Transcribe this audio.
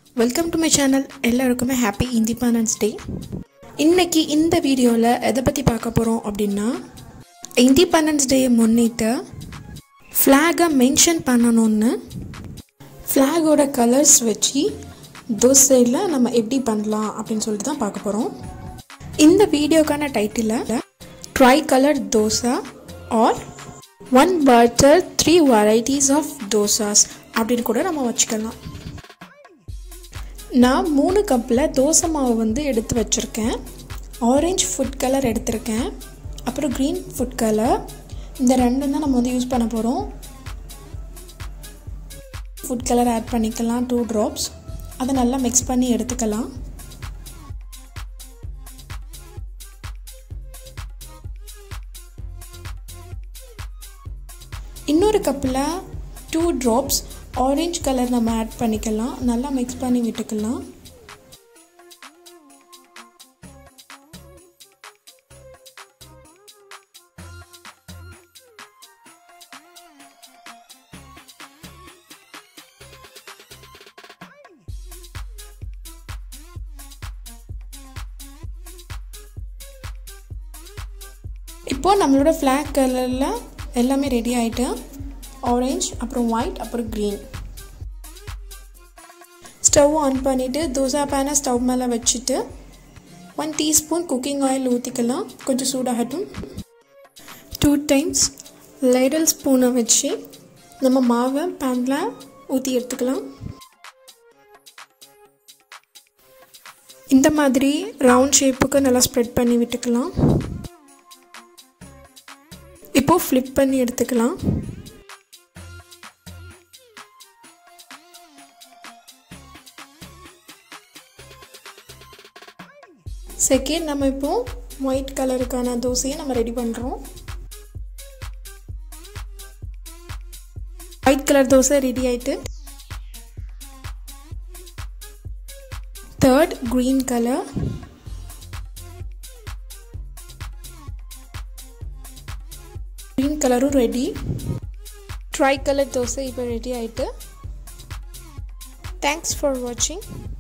welcome to my channel எல்லாருக்குமே happy independence day இன்னைக்கு இந்த வீடியோவில் எதை பற்றி பார்க்க போகிறோம் அப்படின்னா இண்டிபெண்டன்ஸ் டேயை முன்னிட்டு ஃப்ளாகை மென்ஷன் பண்ணணும்னு ஃப்ளாகோட கலர்ஸ் வச்சு தோஸ் சைடில் நம்ம எப்படி பண்ணலாம் அப்படின்னு சொல்லிட்டு தான் பார்க்க போகிறோம் இந்த வீடியோக்கான title tricolour dosa or one butter three varieties of dosas அப்படின்னு கூட நம்ம வச்சுக்கலாம் நான் மூணு கப்பில் தோசை மாவு வந்து எடுத்து வச்சுருக்கேன் ஆரஞ்சு ஃபுட் கலர் எடுத்திருக்கேன் அப்புறம் க்ரீன் ஃபுட் கலர் இந்த ரெண்டும் தான் நம்ம வந்து யூஸ் பண்ண போகிறோம் ஃபுட் கலர் ஆட் பண்ணிக்கலாம் டூ ட்ராப்ஸ் அதை நல்லா மிக்ஸ் பண்ணி எடுத்துக்கலாம் இன்னொரு கப்பில் டூ ட்ராப்ஸ் ஆரஞ்ச் கலர் நம்ம ஆட் பண்ணிக்கலாம் நல்லா மிக்ஸ் பண்ணி விட்டுக்கலாம் இப்போ நம்மளோட ஃப்ளாக் கலரில் எல்லாமே ரெடி ஆகிட்டு ஆரஞ்ச் அப்புறம் ஒயிட் அப்புறம் க்ரீன் ஸ்டவ் ஆன் பண்ணிவிட்டு தோசா பேனை ஸ்டவ் மேலே வச்சுட்டு ஒன் டீஸ்பூன் குக்கிங் ஆயில் ஊற்றிக்கலாம் கொஞ்சம் சூடாகட்டும் டூ டைம்ஸ் லைடல் ஸ்பூனை வச்சு நம்ம மாவை பேனில் ஊற்றி எடுத்துக்கலாம் இந்த மாதிரி ரவுண்ட் ஷேப்புக்கு நல்லா ஸ்ப்ரெட் பண்ணி விட்டுக்கலாம் இப்போது ஃப்ளிப் பண்ணி எடுத்துக்கலாம் செகண்ட் நம்ம இப்போ ஒயிட் கலருக்கான தோசையை நம்ம ரெடி பண்ணுறோம் ஒயிட் கலர் தோசை ரெடி ஆயிட்டு தேர்ட் க்ரீன் கலர் க்ரீன் கலரும் ரெடி ட்ரை கலர் தோசை இப்போ ரெடி ஆயிட்டு தேங்க்ஸ் ஃபார் வாட்சிங்